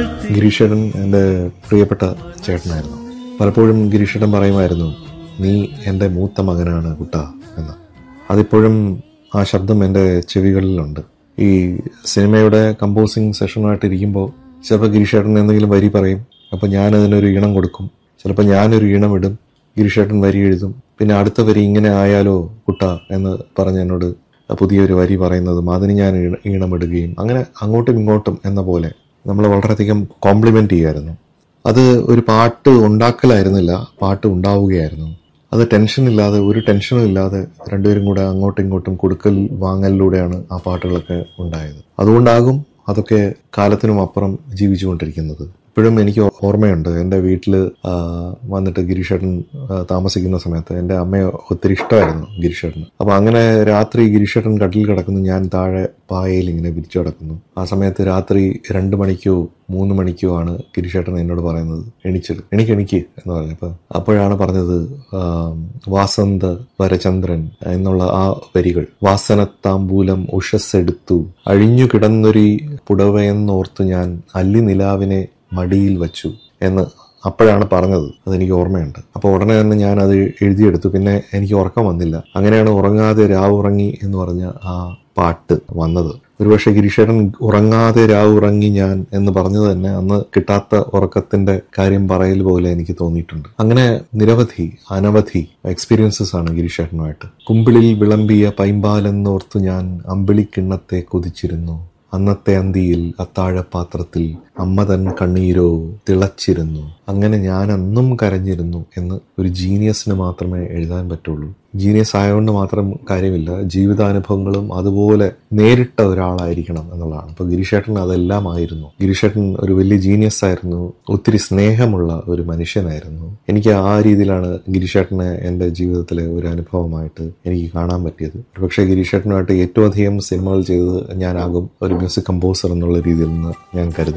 വാഴ്ത്തി ഗിരീഷേട്ടൻ എൻ്റെ പ്രിയപ്പെട്ട ചേട്ടനായിരുന്നു പലപ്പോഴും ഗിരീഷേട്ടൻ പറയുമായിരുന്നു നീ എൻ്റെ മൂത്ത മകനാണ് കുട്ട എന്ന് അതിപ്പോഴും ആ ശബ്ദം എൻ്റെ ചെവികളിലുണ്ട് ഈ സിനിമയുടെ കമ്പോസിങ് സെഷനുമായിട്ട് ഇരിക്കുമ്പോൾ ചിലപ്പോൾ ഗിരീഷേട്ടൻ എന്തെങ്കിലും വരി പറയും അപ്പോൾ ഞാൻ അതിനൊരു ഈണം കൊടുക്കും ചിലപ്പോൾ ഞാനൊരു ഈണം ഇടും ഗിരീഷേട്ടൻ വരി എഴുതും പിന്നെ അടുത്ത വരി ഇങ്ങനെ ആയാലോ കുട്ട എന്ന് പറഞ്ഞ് എന്നോട് പുതിയൊരു വരി പറയുന്നതും അതിന് ഞാൻ ഈണ- ഈണമിടുകയും അങ്ങനെ അങ്ങോട്ടും ഇങ്ങോട്ടും എന്ന പോലെ നമ്മൾ വളരെയധികം കോംപ്ലിമെന്റ് ചെയ്യുമായിരുന്നു അത് ഒരു പാട്ട് ഉണ്ടാക്കലായിരുന്നില്ല പാട്ട് ഉണ്ടാവുകയായിരുന്നു അത് ടെൻഷൻ ഇല്ലാതെ ഒരു ടെൻഷനും ഇല്ലാതെ രണ്ടുപേരും കൂടെ അങ്ങോട്ടും ഇങ്ങോട്ടും കൊടുക്കൽ വാങ്ങലിലൂടെയാണ് ആ പാട്ടുകളൊക്കെ ഉണ്ടായത് അതുകൊണ്ടാകും അതൊക്കെ കാലത്തിനും അപ്പുറം ജീവിച്ചുകൊണ്ടിരിക്കുന്നത് ഇപ്പോഴും എനിക്ക് ഓർമ്മയുണ്ട് എൻ്റെ വീട്ടിൽ വന്നിട്ട് ഗിരീഷേട്ടൻ ആ, താമസിക്കുന്ന സമയത്ത് എൻ്റെ അമ്മയെ ഒത്തിരി ഇഷ്ടമായിരുന്നു ഗിരീഷേട്ടന് അപ്പൊ അങ്ങനെ രാത്രി ഗിരീഷേട്ടൻ കട്ടിൽ കിടക്കുന്നു ഞാൻ താഴെ പായയിൽ ഇങ്ങനെ വിരിച്ചു കിടക്കുന്നു ആ സമയത്ത് രാത്രി രണ്ട് മണിക്കോ മൂന്ന് മണിക്കോ ആണ് ഗിരീഷേട്ടൻ എന്നോട് പറയുന്നത് എണിച്ചത് എനിക്ക് എനിക്ക് എന്ന് പറഞ്ഞപ്പോ അപ്പോഴാണ് പറഞ്ഞത് ആം, വാസന്ത വരചന്ദ്രൻ എന്നുള്ള ആ വരികൾ വാസനത്താമ്പൂലം ഉഷസ്സെടുത്തു അഴിഞ്ഞു കിടന്നൊരു പുടവയെന്നോർത്ത് ഞാൻ അല്ലി നിലാവിനെ മടിയിൽ വച്ചു എന്ന് അപ്പോഴാണ് പറഞ്ഞത് അതെനിക്ക് ഓർമ്മയുണ്ട് അപ്പോൾ ഉടനെ തന്നെ ഞാൻ അത് എഴുതിയെടുത്തു പിന്നെ എനിക്ക് ഉറക്കം വന്നില്ല അങ്ങനെയാണ് ഉറങ്ങാതെ രാവുറങ്ങി എന്ന് പറഞ്ഞ ആ പാട്ട് വന്നത് ഒരുപക്ഷെ ഗിരീഷേട്ടൻ ഉറങ്ങാതെ രാവുറങ്ങി ഞാൻ എന്ന് പറഞ്ഞത് തന്നെ അന്ന് കിട്ടാത്ത ഉറക്കത്തിന്റെ കാര്യം പറയൽ പോലെ എനിക്ക് തോന്നിയിട്ടുണ്ട് അങ്ങനെ നിരവധി അനവധി എക്സ്പീരിയൻസസ് ആണ് ഗിരീഷേട്ടനുമായിട്ട് കുമ്പിളിൽ വിളമ്പിയ പൈമ്പാലെന്നോർത്തു ഞാൻ അമ്പിളിക്കിണ്ണത്തെ കൊതിച്ചിരുന്നു അന്നത്തെ അന്തിയിൽ അത്താഴപാത്രത്തിൽ അമ്മ തൻ കണ്ണീരോ തിളച്ചിരുന്നു അങ്ങനെ ഞാൻ അന്നും കരഞ്ഞിരുന്നു എന്ന് ഒരു ജീനിയസിന് മാത്രമേ എഴുതാൻ പറ്റുള്ളൂ ജീനിയസ് ആയതുകൊണ്ട് മാത്രം കാര്യമില്ല ജീവിതാനുഭവങ്ങളും അതുപോലെ നേരിട്ട ഒരാളായിരിക്കണം എന്നുള്ളതാണ് അപ്പോൾ ഗിരീഷേട്ടൻ അതെല്ലാം ആയിരുന്നു ഗിരീഷേട്ടൻ ഒരു വലിയ ജീനിയസ് ആയിരുന്നു ഒത്തിരി സ്നേഹമുള്ള ഒരു മനുഷ്യനായിരുന്നു എനിക്ക് ആ രീതിയിലാണ് ഗിരീഷേട്ടനെ എൻ്റെ ജീവിതത്തിലെ ഒരു അനുഭവമായിട്ട് എനിക്ക് കാണാൻ പറ്റിയത് പക്ഷേ ഗിരീഷേട്ടനുമായിട്ട് ഏറ്റവും അധികം സിനിമകൾ ചെയ്തത് ഞാനാകും ഒരു മ്യൂസിക് കമ്പോസർ എന്നുള്ള രീതിയിൽ നിന്ന് ഞാൻ കരുതുന്നു